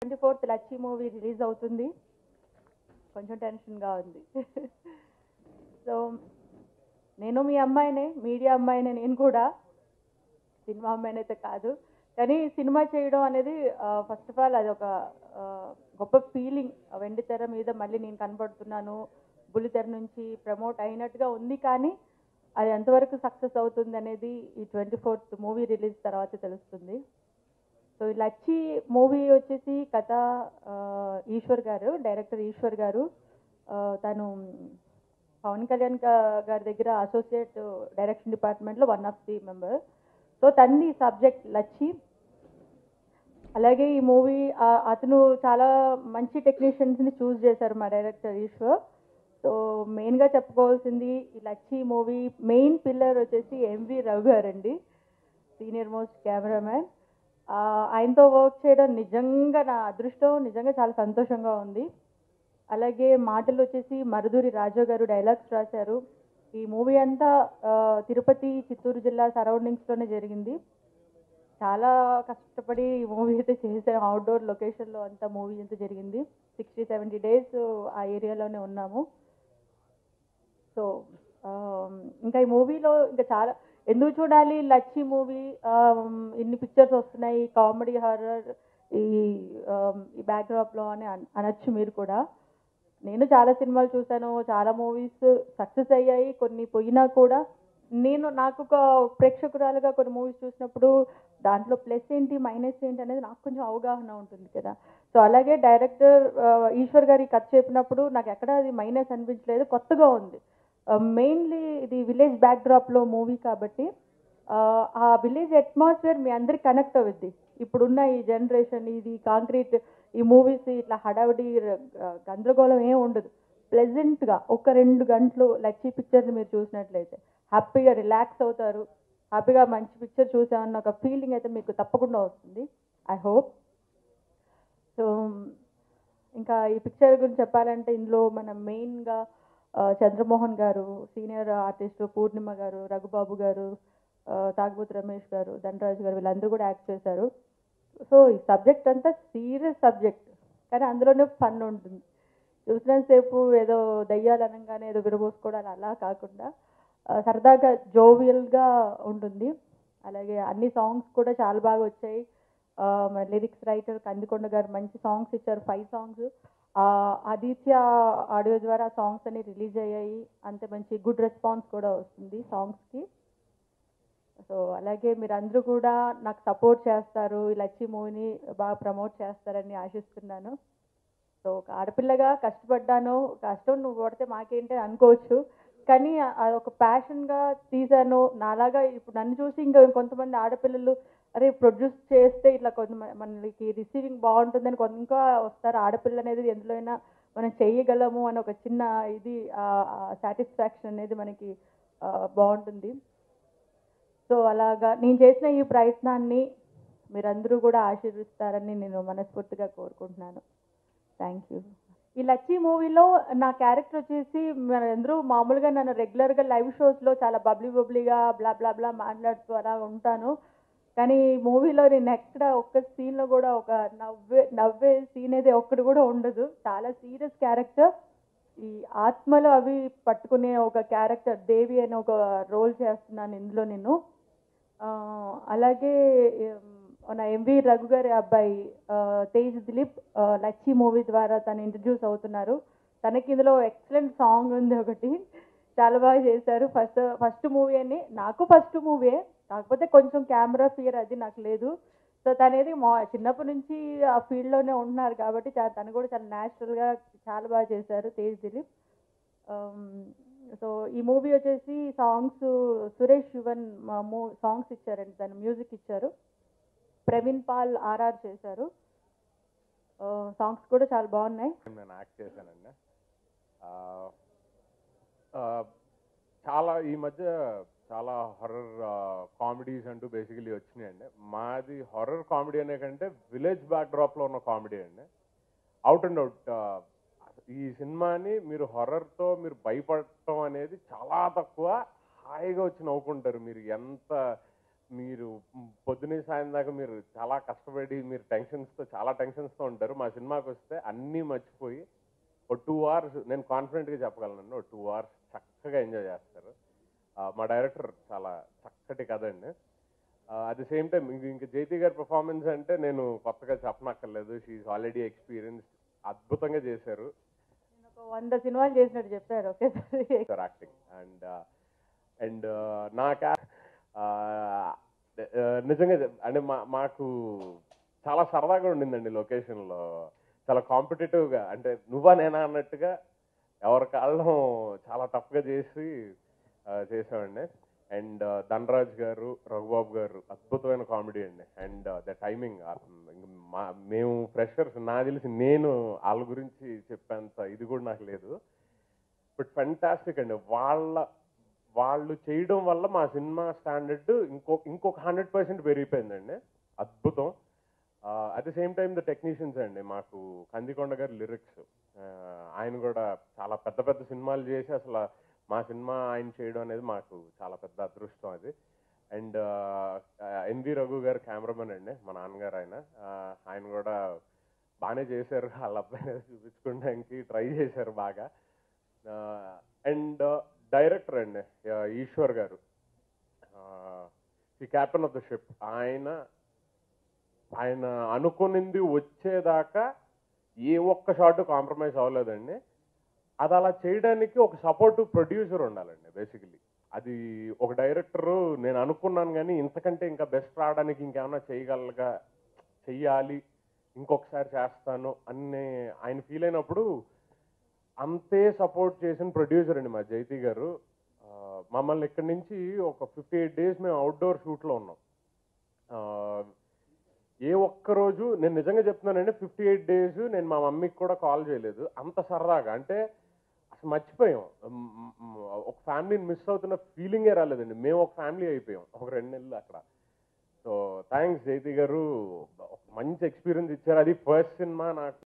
twenty fourth Lachchi movie release అవుతుంది కొంచెం టెన్షన్గా ఉంది సో నేను మీ అమ్మాయినే మీడియా అమ్మాయినే నేను కూడా సినిమా అమ్మాయిని అయితే కాదు కానీ సినిమా చేయడం అనేది ఫస్ట్ ఆఫ్ ఆల్ అది ఒక ఆ, గొప్ప ఫీలింగ్ వెండి తెర మీద మళ్ళీ నేను కనబడుతున్నాను బుల్లితెర నుంచి ప్రమోట్ అయినట్టుగా ఉంది కానీ అది ఎంతవరకు సక్సెస్ అవుతుంది అనేది ఈ ట్వంటీ ఫోర్త్ మూవీ రిలీజ్ తర్వాత తెలుస్తుంది సో ఈ లచ్చి మూవీ వచ్చేసి కథ ఆ, ఈశ్వర్ గారు డైరెక్టర్ ఈశ్వర్ గారు ఆ, తను పవన్ కళ్యాణ్ గా- గారి దగ్గర అసోసియేట్ డైరెక్షన్ డిపార్ట్మెంట్లో one of the member so తన్ని సబ్జెక్ట్ లచ్చి అలాగే ఈ మూవీ అతను చాలా మంచి టెక్నీషియన్స్ని చూస్ చేశారు మా డైరెక్టర్ ఈశ్వర్ సో మెయిన్గా చెప్పుకోవాల్సింది ఈ లచ్చి మూవీ మెయిన్ పిల్లర్ వచ్చేసి ఎంవి రవి గారు అండి సీనియర్ మోస్ట్ కెమెరామ్యాన్ ఆయనతో వర్క్ చేయడం నిజంగా నా అదృష్టం నిజంగా చాలా సంతోషంగా ఉంది అలాగే మాటలు వచ్చేసి మరుదూరి రాజా గారు డైలాగ్స్ రాశారు ఈ మూవీ అంతా ఆ, తిరుపతి చిత్తూరు జిల్లా సరౌండింగ్స్లోనే జరిగింది చాలా కష్టపడి ఈ మూవీ అయితే చేసాం అవుట్డోర్ లొకేషన్లో అంతా మూవీ అంతా జరిగింది సిక్స్టీ సెవెంటీ డేస్ ఆ ఏరియాలోనే ఉన్నాము సో ఇంకా ఈ మూవీలో ఇంకా చాలా ఎందుకు చూడాలి లచ్చి మూవీ ఇన్ని పిక్చర్స్ వస్తున్నాయి కామెడీ హారర్ ఈ um, ఈ బ్యాక్డ్రాప్లో అని అన్- అనొచ్చు మీరు కూడా నేను చాలా సినిమాలు చూశాను చాలా మూవీస్ సక్సెస్ అయ్యాయి కొన్ని పోయినా కూడా నేను నాకు ఒక ప్రేక్షకురాలుగా కొన్ని మూవీస్ చూసినప్పుడు దాంట్లో ప్లస్ ఏంటి మైనస్ ఏంటి అనేది నాకు కొంచెం అవగాహన ఉంటుంది కదా సో అలాగే డైరెక్టర్ ఈశ్వర్ గారి కథ చెప్పినప్పుడు నాకు ఎక్కడ అది మైనస్ అనిపించలేదు కొత్తగా ఉంది మెయిన్లీ ఇది విలేజ్ బ్యాక్డ్రాప్లో మూవీ కాబట్టి ఆ, ఆ విలేజ్ అట్మాస్ఫియర్ మీ అందరికి కనెక్ట్ అవుద్ది ఇప్పుడున్న ఈ జనరేషన్ ఇది కాంక్రీట్ ఈ మూవీస్ ఇట్లా హడావిడి ఆ, గందరగోళం ఏం ఉండదు ప్లెజెంట్గా ఒక రెండు గంటలు లచ్చి పిక్చర్ని మీరు చూసినట్లయితే హ్యాపీగా రిలాక్స్ అవుతారు హ్యాపీగా మంచి పిక్చర్ చూసామన్న ఒక ఫీలింగ్ అయితే మీకు తప్పకుండా వస్తుంది ఐ హోప్ సో ఇంకా ఈ పిక్చర్ గురించి చెప్పాలంటే ఇందులో మనం మెయిన్గా చంద్రమోహన్ గారు సీనియర్ ఆర్టిస్ట్ పూర్ణిమ గారు రఘుబాబు గారు ఆ, తాగుబోతు రమేష్ గారు ధనరాజు గారు వీళ్ళందరూ కూడా యాక్ట్ చేశారు సో ఈ సబ్జెక్ట్ అంతా సీరియస్ సబ్జెక్ట్ కానీ అందులోనే ఫన్ ఉంటుంది చూసినంతసేపు ఏదో దయ్యాలు అనగానే ఏదో విడబోసుకోవడాలు అలా కాకుండా ఆ, సరదాగా జోవియల్గా ఉంటుంది అలాగే అన్ని సాంగ్స్ కూడా చాలా బాగా వచ్చాయి ఆ, మన లిరిక్స్ రైటర్ కందికొండ గారు మంచి సాంగ్స్ ఇచ్చారు ఫైవ్ సాంగ్స్ ఆదిత్య ఆడియో ద్వారా సాంగ్స్ అన్ని రిలీజ్ అయ్యాయి అంతే మంచి గుడ్ రెస్పాన్స్ కూడా వస్తుంది సాంగ్స్కి సో అలాగే మీరు అందరూ కూడా నాకు సపోర్ట్ చేస్తారు ఈ లచ్చి మూవీని బాగా ప్రమోట్ చేస్తారని ఆశిస్తున్నాను సో ఒక ఆడపిల్లగా కష్టపడ్డాను కష్టం నువ్వు కొడితే మాకేంటి అనుకోవచ్చు కానీ అది ఒక ప్యాషన్గా తీశాను నాలాగా ఇప్పుడు నన్ను చూసి ఇంకా కొంతమంది ఆడపిల్లలు అరే ప్రొడ్యూస్ చేస్తే ఇట్లా కొంతమంది మనకి రిసీవింగ్ బాగుంటుందని కొంత ఇంకా వస్తారు ఆడపిల్ల అనేది ఎందులో అయినా మనం చేయగలము అని ఒక చిన్న ఇది సాటిస్ఫాక్షన్ అనేది మనకి ఆ, బాగుంటుంది సో అలాగా నేను చేసిన ఈ ప్రయత్నాన్ని మీరందరూ కూడా ఆశీర్విస్తారని నేను మనస్ఫూర్తిగా కోరుకుంటున్నాను థ్యాంక్ యూ ఈ లచ్చి మూవీలో నా క్యారెక్టర్ వచ్చేసి అందరూ మామూలుగా నన్ను రెగ్యులర్గా లైవ్ షోస్లో చాలా బబ్లీ బబ్లీగా బ్లా బ్లా బ్లా మాట్లాడుతూ అలా ఉంటాను కానీ ఈ మూవీలో నేను ఎక్కడ ఒక్క సీన్లో కూడా ఒక నవ్వే నవ్వే సీన్ అయితే ఒక్కటి కూడా ఉండదు చాలా సీరియస్ క్యారెక్టర్ ఈ ఆత్మలు అవి పట్టుకునే ఒక క్యారెక్టర్ దేవి అనే ఒక రోల్ చేస్తున్నాను ఇందులో నేను ఆ, అలాగే ఏం, మన ఎంవి రఘు గారి అబ్బాయి ఆ, తేజ్ దిలీప్ ఆ, లచ్చి మూవీ ద్వారా తను ఇంట్రడ్యూస్ అవుతున్నారు తనకి ఇందులో ఎక్సలెంట్ సాంగ్ ఉంది ఒకటి చాలా బాగా చేశారు ఫస్ట్ ఫస్ట్ మూవీ అని నాకు ఫస్ట్ మూవీ కాకపోతే కొంచెం కెమెరా ఫియర్ అది నాకు లేదు సో తనేది మా చిన్నప్పటి నుంచి ఆ ఫీల్డ్లోనే ఉంటున్నారు కాబట్టి చా- తను కూడా చాలా న్యాచురల్గా చాలా బాగా చేశారు తేజ్ దిలీప్ సో ఈ మూవీ వచ్చేసి సాంగ్స్ సురేష్ శివన్ సాంగ్స్ ఇచ్చారండి దాని మ్యూజిక్ ఇచ్చారు ప్రవీణ్ పాల్ ఆర్ఆర్ చేశారు సాంగ్స్ కూడా చాలా బాగున్నాయి నేను యాక్ట్ చేశానండి ఆ, ఆ, చాలా ఈ మధ్య చాలా హర్రర్ కామెడీస్ అంటూ బేసికలీ వచ్చినాయండి మాది హర్రర్ కామెడీ అనే కంటే విలేజ్ బ్యాక్డ్రాప్లో ఉన్న కామెడీ అండి అవుట్ అండ్ అవుట్ ఈ సినిమాని మీరు హర్రర్తో మీరు భయపడటం అనేది చాలా తక్కువ హాయిగా వచ్చి నవ్వుకుంటారు మీరు ఎంత మీరు పొద్దునే సాయం దాకా మీరు చాలా కష్టపడి మీరు టెన్షన్స్తో చాలా టెన్షన్స్తో ఉంటారు మా సినిమాకి వస్తే అన్నీ మర్చిపోయి ఒక టూ అవర్స్ నేను కాన్ఫిడెంట్గా చెప్పగలను ఒక టూ అవర్స్ చక్కగా ఎంజాయ్ చేస్తారు ఆ, మా డైరెక్టర్ చాలా చక్కటి కథ అండి అట్ ది సేమ్ టైం ఇంక ఇంక జైతి గారి పర్ఫార్మెన్స్ అంటే నేను కొత్తగా చెప్పనక్కర్లేదు షీఈ్ ఆల్రెడీ ఎక్స్పీరియన్స్ అద్భుతంగా చేశారు నేను ఒక వంద సినిమాలు చేసినట్టు చెప్పారు ఒకేసారి యాక్టింగ్ అండ్ అండ్ నా క్యా నిజంగా చెప్- అంటే మా మాకు చాలా సరదాగా ఉండిందండి లొకేషన్లో చాలా కాంపిటేటివ్గా అంటే నువ్వా నేనా అన్నట్టుగా ఎవరి కాళ్ళం చాలా టఫ్గా చేసి ఆ, చేసామండి అండ్ ధనరాజ్ గారు రఘుబాబు గారు అద్భుతమైన కామెడీ అండి అండ్ ద టైమింగ్ మా మేము ఫ్రెషర్స్ నా తెలిసి నేను వాళ్ళ గురించి చెప్పేంత ఇది కూడా నాకు లేదు బట్ ఫెంటాస్టిక్ అండి వాళ్ళ వాళ్ళు చేయడం వల్ల మా సినిమా స్టాండర్డ్ ఇంకో ఇంకొక హండ్రెడ్ పర్సెంట్ పెరిగిపోయిందండి అద్భుతం at the same time the technicians అండి మాకు కందికొండ గారి లిరిక్స్ ఆయన కూడా చాలా పెద్ద పెద్ద సినిమాలు చేసి అసలు మా సినిమా ఆయన చేయడం అనేది మాకు చాలా పెద్ద అదృష్టం అది అండ్ ఎన్వి రఘు గారు కెమెరామెన్ అండి మా నాన్నగారు ఆయన ఆ, ఆయన కూడా బాగానే చేశారు వాళ్ళ అబ్బాయి చూపించుకోవడానికి ట్రై చేశారు బాగా అండ్ డైరెక్టర్ అండి ఆ, ఈశ్వర్ గారు the captain of the ship ఆయన ఆయన అనుకునింది వచ్చేదాకా ఏ ఒక్క షాట్ కాంప్రమైజ్ అవ్వలేదండి అది అలా చేయడానికి ఒక సపోర్టివ్ ప్రొడ్యూసర్ ఉండాలండి బేసికలీ అది ఒక డైరెక్టరు నేను అనుకున్నాను కానీ ఇంతకంటే ఇంకా బెస్ట్ రావడానికి ఇంకేమైనా చేయగలగా చెయ్యాలి ఇంకొకసారి చేస్తాను అనే ఆయన ఫీల్ అయినప్పుడు అంతే సపోర్ట్ చేసిన ప్రొడ్యూసర్ అండి మా జైతి గారు ఆ, మమ్మల్ని ఇక్కడి నుంచి ఒక ఫిఫ్టీ ఎయిట్ డేస్ మేము అవుట్డోర్ షూట్లో ఉన్నాం ఆ, ఏ ఒక్క రోజు నేను నిజంగా చెప్తున్నానండి ఫిఫ్టీ ఎయిట్ డేస్ నేను మా మమ్మీకి కూడా కాల్ చేయలేదు అంత సరదాగా అంటే అసలు మర్చిపోయాం మ్, మ్, ఒక ఫ్యామిలీని మిస్ అవుతున్న ఫీలింగే రాలేదండి మేము ఒక ఫ్యామిలీ అయిపోయాం ఒక రెండు నెలలు అక్కడ సో థ్యాంక్స్ జైతి గారు ఒక మంచి ఎక్స్పీరియన్స్ ఇచ్చారు అది ఫస్ట్ సినిమా నాకు